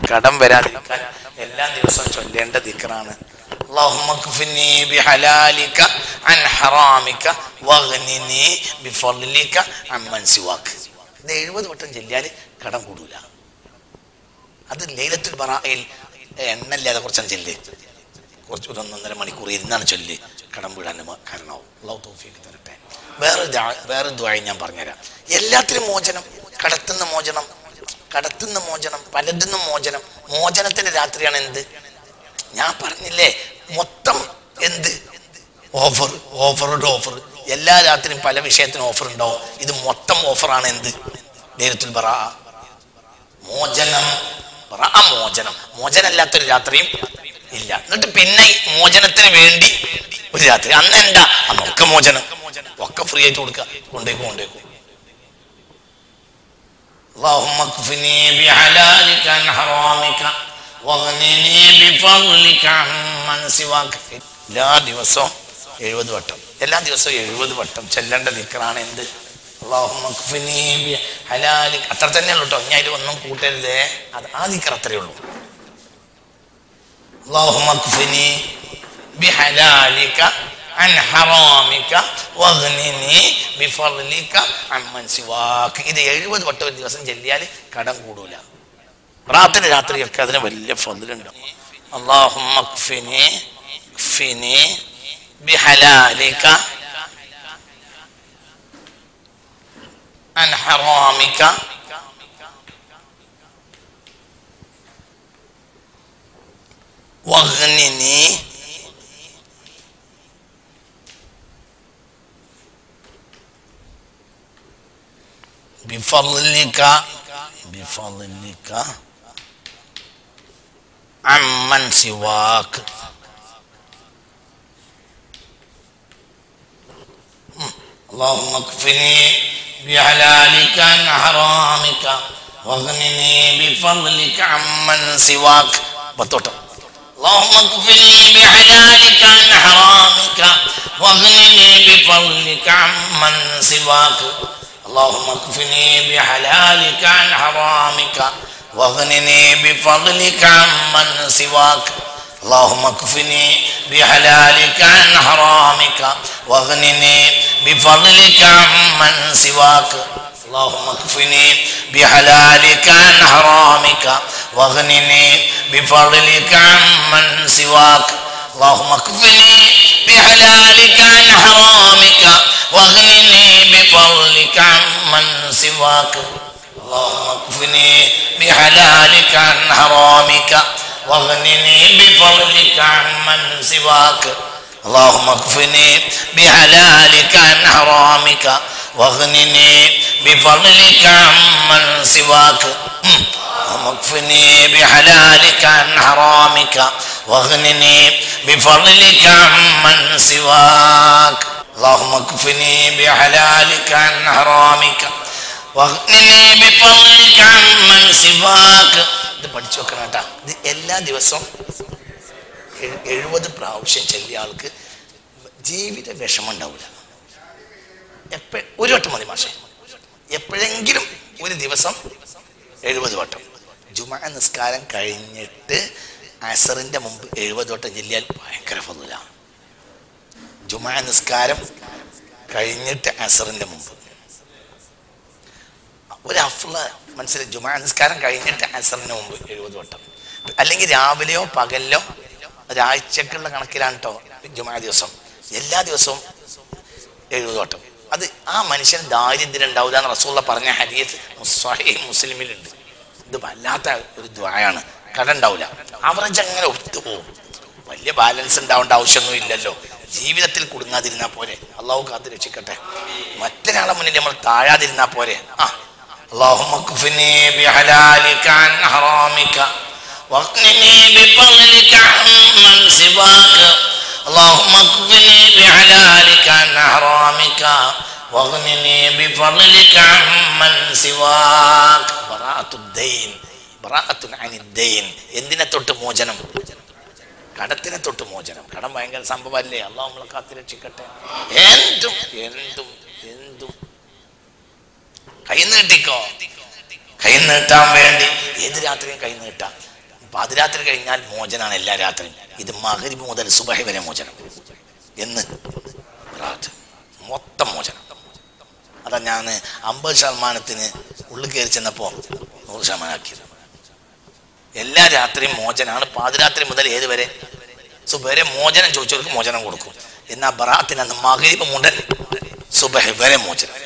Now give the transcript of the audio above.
കടം വരാതിരിക്കാൻ എല്ലാ ദിവസവും ചൊല്ലേണ്ട ദിക്റാണ് اللهم اكفني بحلالك عن حرامك واغنني بفضلك عمن سواك ഇത് എഴുപത് വട്ടം ചൊല്ലിയാൽ കടം കൂടൂല അത് ലൈലത്തുൽ ബറായിൽ എണ്ണല്ലാതെ കുറച്ചാണ് ചൊല്ല് കുറച്ച് ഒരു ഒന്നൊന്നര മണിക്കൂർ ഇരുന്നാണ് ചൊല്ല് കടം വീഴാൻ കാരണമാവും അള്ളാഹു തൗഫീഖ് തരട്ടെ വേറെ ദാ- വേറെ ദ്വായ ഞാൻ പറഞ്ഞുതരാം എല്ലാത്തിനും മോചനം കടത്തുന്ന മോചനം കടത്തുന്ന മോചനം പലതിനും മോചനം മോചനത്തിന്റെ രാത്രിയാണ് എന്ത് ഞാൻ പറഞ്ഞില്ലേ മൊത്തം എന്ത് ഓഫർ ഓഫറുടെ ഓഫർ എല്ലാ രാത്രിയും പല വിഷയത്തിനും ഓഫർ ഉണ്ടാവും ഇത് മൊത്തം ഓഫറാണ് എന്ത് നേരത്തിൽ പറ മോചനം പറ മോചനം മോചനല്ലാത്തൊരു രാത്രിയും ഇല്ല എന്നിട്ട് പിന്നെ ഈ മോചനത്തിന് വേണ്ടി ഒരു രാത്രി അന്ന് എന്താ അന്നൊക്കെ മോചനം ഒക്കെ ഫ്രീ ആയിട്ട് കൊടുക്കുക കൊണ്ടേക്കും കൊണ്ടേക്കും اللهم اكفني بحلالك عن حرامك واغنني بفضلك عمن سواك എല്ലാ ദിവസവും എഴുപത് വട്ടം എല്ലാ ദിവസവും എഴുപത് വട്ടം ചെല്ലേണ്ട ദിക്കറാണ് എന്ത് اللهم اكفني بحلالك അത്ര തന്നെ ഉള്ളൂ കേട്ടോ ഞാൻ അതിൽ ഒന്നും കൂട്ടരുതേ അത് ആ ദിക്കർ അത്രയേ ഉള്ളൂ اللهم اكفني بحلالك عن حرامك واغنني بفضلك عمن سواك ഇത് എഴുപത് വട്ടം ഒരു ദിവസം ചെല്ലിയാൽ കടം കൂടൂല റാത്തിന് രാത്രിയൊക്കെ അതിന് വലിയ ഫضലുണ്ട് اللهم اكفني اكفني بحلالك عن حرامك واغنني بفضلك بفضلك عمن سواك اللهم اكفني بحلالك عن حرامك واغنني بفضلك عمن سواك بطوطة اللهم اكفني بحلالك عن حرامك واغنني بفضلك عمن سواك اللهم اكفني بحلالك عن حرامك واغنني بفضلك عمن سواك اللهم اكفني بحلالك عن حرامك واغنني بفضلك عمن سواك اللهم اكفني بحلالك عن حرامك واغنني بفضلك عمن سواك اللهم اكفني بحلالك عن حرامك واغنني بفضلك عمن سواك اللهم اكفني بحلالك عن حرامك واغنني بفضلك عمن سواك اللهم اكفني بحلالك عن حرامك واغنني بفضلك عمن سواك اللهم اكفني بحلالك عن حرامك واغنني بفضلك عمن سواك اللهم اكفني بحلالك عن حرامك واغنني بفضلك عمن سواك ഇത് പഠിച്ചു വെക്കണം കേട്ടാ ഇത് എല്ലാ ദിവസവും എഴു- എഴുപത് പ്രാവശ്യം ചെല്ലിയ ആൾക്ക് ജീവിത വിഷമം ഉണ്ടാവില്ല എപ്പ ഒരു വട്ടം മതി മാഷെ എപ്പോഴെങ്കിലും ഒരു ദിവസം എഴുപത് വട്ടം ജുമ നിസ്കാരം കഴിഞ്ഞിട്ട് അസറിന്റെ മുമ്പ് എഴുപത് വട്ടം ചെല്ലിയാൽ ഭയങ്കര ഫതുല ജുമ നിസ്കാരം കഴിഞ്ഞിട്ട് അസറിന്റെ മുമ്പ് ഒരു അഫ്ല മനസ്സിലായി ജുമാ നിസ്കാരം കഴിഞ്ഞിട്ട് അസറിന് മുമ്പ് എഴുപത് വട്ടം അല്ലെങ്കിൽ രാവിലെയോ പകലിലോ ഒരാഴ്ചക്കുള്ള കണക്കിലാണ് കേട്ടോ ജുമാ ദിവസം എല്ലാ ദിവസവും എഴുപത് വട്ടം അത് ആ മനുഷ്യന് ദാരിദ്ര്യം ഉണ്ടാവില്ല എന്ന് റസൂള്ള പറഞ്ഞ ഹരിയത്ത് സ്വഹീഹ് മുസ്ലിമിലുണ്ട് ഇത് വല്ലാത്ത ഒരു ദ്വായാണ് കട ഉണ്ടാവില്ല അവറേജ് അങ്ങനെ ഒത്തു പോകും വലിയ ബാലൻസ് ഉണ്ടാവേണ്ട ആവശ്യമൊന്നും ഇല്ലല്ലോ ജീവിതത്തിൽ കുടുങ്ങാതിരുന്നാ പോരെ അള്ളാഹു കാത്ത് രക്ഷിക്കട്ടെ മറ്റൊരാളെ മുന്നിൽ നമ്മൾ താഴാതിരുന്നാ പോരെ ആ اللهم اكفني بحلالك عن حرامك واغنني بفضلك عمن سواك اللهم اكفني بحلالك عن حرامك واغنني بفضلك عمن سواك براءة الدين براءة عن الدين എന്തിനെ തൊട്ട് മോചനം കടത്തിനെ തൊട്ട് മോചനം കടം ഭയങ്കര സംഭവമല്ലേ അള്ളാഹു നമ്മളെ കാത്തിരക്ഷിക്കട്ടെ എന്തും എന്തും എന്തും കൈ നീട്ടിക്കോ കൈ നീട്ടാൻ വേണ്ടി ഏത് രാത്രിയും കൈ നീട്ടാം പാതിരാത്രി കഴിഞ്ഞാൽ മോചനാണ് എല്ലാ രാത്രിയും ഇത് മകരിബ് മുതൽ സുബഹി വരെ മോചനം എന്ന് റാത്ത്. മൊത്തം മോചനം അതാ ഞാൻ അമ്പത് ശതമാനത്തിന് ഉള്ളിൽ കയറി ചെന്നപ്പോൾ നൂറ് ശതമാനമാക്കിയത് എല്ലാ രാത്രിയും മോചനാണ് പാതിരാത്രി മുതൽ ഏത് വരെ സുബഹരെ മോചനം ചോദിച്ചവർക്ക് മോചനം കൊടുക്കും എന്നാൽ ബറാത്തിന് അന്ന് മകരിബ് മുതൽ സുബഹി വരെ മോചനം